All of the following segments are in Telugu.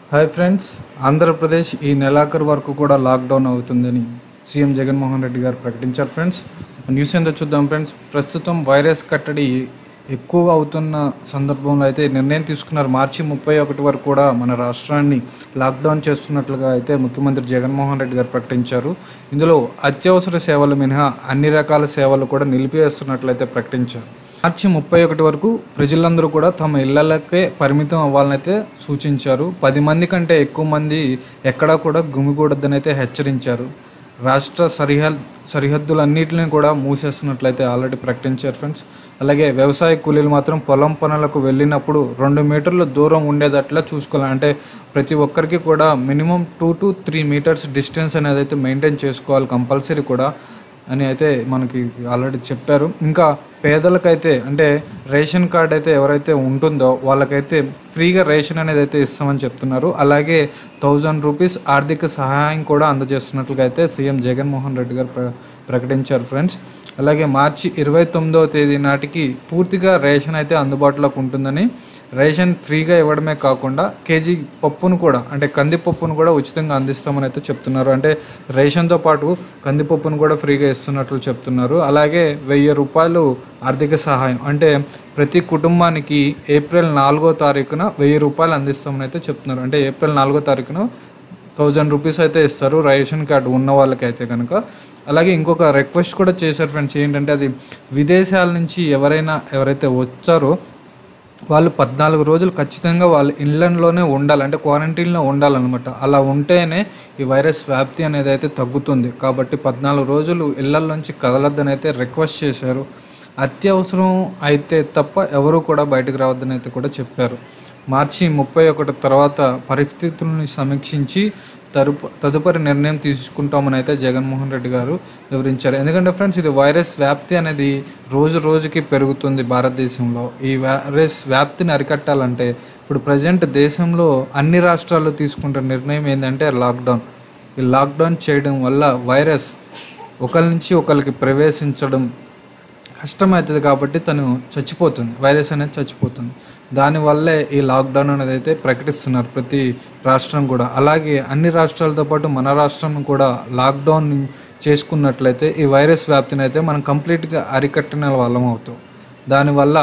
హాయ్ ఫ్రెండ్స్ ఆంధ్రప్రదేశ్ ఈ నెలాఖరు వరకు కూడా లాక్డౌన్ అవుతుందని సీఎం జగన్మోహన్ రెడ్డి గారు ప్రకటించారు ఫ్రెండ్స్ న్యూస్ ఏందో చూద్దాం ఫ్రెండ్స్ ప్రస్తుతం వైరస్ కట్టడి ఎక్కువ అవుతున్న సందర్భంలో అయితే నిర్ణయం తీసుకున్నారు మార్చి ముప్పై ఒకటి వరకు కూడా మన రాష్ట్రాన్ని లాక్డౌన్ చేస్తున్నట్లుగా అయితే ముఖ్యమంత్రి జగన్మోహన్ రెడ్డి గారు ప్రకటించారు ఇందులో అత్యవసర సేవలు మినహా అన్ని రకాల సేవలు కూడా నిలిపివేస్తున్నట్లయితే ప్రకటించారు మార్చి ముప్పై ఒకటి వరకు ప్రజలందరూ కూడా తమ ఇళ్లకే పరిమితం అవ్వాలనైతే సూచించారు పది మంది కంటే ఎక్కువ మంది ఎక్కడా కూడా గుమికూడదని అయితే హెచ్చరించారు రాష్ట్ర సరిహద్ సరిహద్దులన్నింటినీ కూడా మూసేస్తున్నట్లయితే ఆల్రెడీ ప్రకటించారు ఫ్రెండ్స్ అలాగే వ్యవసాయ కూలీలు మాత్రం పొలం పనులకు వెళ్ళినప్పుడు రెండు మీటర్ల దూరం ఉండేటట్లా చూసుకోవాలి అంటే ప్రతి ఒక్కరికి కూడా minimum two to three metres distance అనేది అయితే మెయింటైన్ చేసుకోవాలి కంపల్సరీ కూడా అని అయితే మనకి ఆల్రెడీ చెప్పారు ఇంకా పేదలకైతే అంటే రేషన్ కార్డ్ అయితే ఎవరైతే ఉంటుందో వాళ్ళకైతే ఫ్రీగా రేషన్ అనేది అయితే ఇస్తామని చెప్తున్నారు అలాగే థౌజండ్ రూపీస్ ఆర్థిక సహాయం కూడా అందజేస్తున్నట్లుగా అయితే సీఎం జగన్మోహన్ రెడ్డి గారు ప్ర ప్రకటించారు ఫ్రెండ్స్ అలాగే మార్చి ఇరవై తొమ్మిదవ తేదీ నాటికి పూర్తిగా రేషన్ అయితే అందుబాటులోకి ఉంటుందని రేషన్ ఫ్రీగా ఇవ్వడమే కాకుండా కేజీ పప్పును కూడా అంటే కందిపప్పును కూడా ఉచితంగా అందిస్తామని అయితే చెప్తున్నారు అంటే రేషన్తో పాటు కందిపప్పును కూడా ఫ్రీగా ఇస్తున్నట్లు చెప్తున్నారు అలాగే వెయ్యి రూపాయలు ఆర్థిక సహాయం అంటే ప్రతి కుటుంబానికి ఏప్రిల్ నాలుగో తారీఖున వెయ్యి రూపాయలు అందిస్తామని అయితే చెప్తున్నారు అంటే ఏప్రిల్ నాలుగో తారీఖున థౌజండ్ రూపీస్ అయితే ఇస్తారు రేషన్ కార్డు ఉన్న వాళ్ళకైతే కనుక అలాగే ఇంకొక రిక్వెస్ట్ కూడా చేశారు ఫ్రెండ్స్ ఏంటంటే అది విదేశాల నుంచి ఎవరైనా ఎవరైతే వచ్చారో వాళ్ళు పద్నాలుగు రోజులు ఖచ్చితంగా వాళ్ళ ఇళ్ళలోనే ఉండాలి అంటే క్వారంటైన్లో ఉండాలన్నమాట అలా ఉంటేనే ఈ వైరస్ వ్యాప్తి అనేది అయితే తగ్గుతుంది కాబట్టి పద్నాలుగు రోజులు ఇళ్లలోంచి కదలొద్దని అయితే రిక్వెస్ట్ చేశారు అత్యవసరం అయితే తప్ప ఎవరు కూడా బయటకు రావద్దని అయితే కూడా చెప్పారు మార్చి ముప్పై ఒకటి తర్వాత పరిస్థితులను సమీక్షించి తరుపు తదుపరి నిర్ణయం తీసుకుంటామని అయితే జగన్మోహన్ రెడ్డి గారు వివరించారు ఎందుకంటే ఫ్రెండ్స్ ఇది వైరస్ వ్యాప్తి అనేది రోజు రోజుకి పెరుగుతుంది భారతదేశంలో ఈ వైరస్ వ్యాప్తిని అరికట్టాలంటే ఇప్పుడు ప్రజెంట్ దేశంలో అన్ని రాష్ట్రాలు తీసుకుంటున్న నిర్ణయం ఏంటంటే లాక్డౌన్ ఈ లాక్డౌన్ చేయడం వల్ల వైరస్ ఒకరి నుంచి ఒకరికి ప్రవేశించడం కష్టమవుతుంది కాబట్టి తను చచ్చిపోతుంది వైరస్ అనేది చచ్చిపోతుంది దానివల్లే ఈ లాక్డౌన్ అనేది అయితే ప్రకటిస్తున్నారు ప్రతి రాష్ట్రం కూడా అలాగే అన్ని రాష్ట్రాలతో పాటు మన రాష్ట్రం కూడా లాక్డౌన్ చేసుకున్నట్లయితే ఈ వైరస్ వ్యాప్తిని అయితే మనం కంప్లీట్గా అరికట్టిన వాళ్ళం అవుతాం దానివల్ల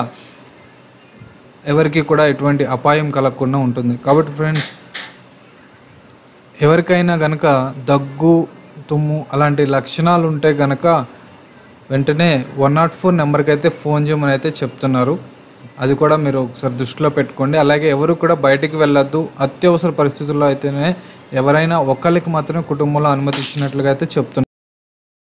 ఎవరికి కూడా ఎటువంటి అపాయం కలగకుండా ఉంటుంది కాబట్టి ఫ్రెండ్స్ ఎవరికైనా గనక దగ్గు తుమ్ము అలాంటి లక్షణాలు ఉంటే గనక వెంటనే వన్ నాట్ ఫోర్ నెంబర్కి అయితే ఫోన్ చేయమని అయితే చెప్తున్నారు అది కూడా మీరు ఒకసారి దృష్టిలో పెట్టుకోండి అలాగే ఎవరు కూడా బయటికి వెళ్ళొద్దు అత్యవసర పరిస్థితుల్లో అయితేనే ఎవరైనా ఒకరికి మాత్రమే కుటుంబంలో అనుమతి ఇచ్చినట్లుగా అయితే చెప్తున్నారు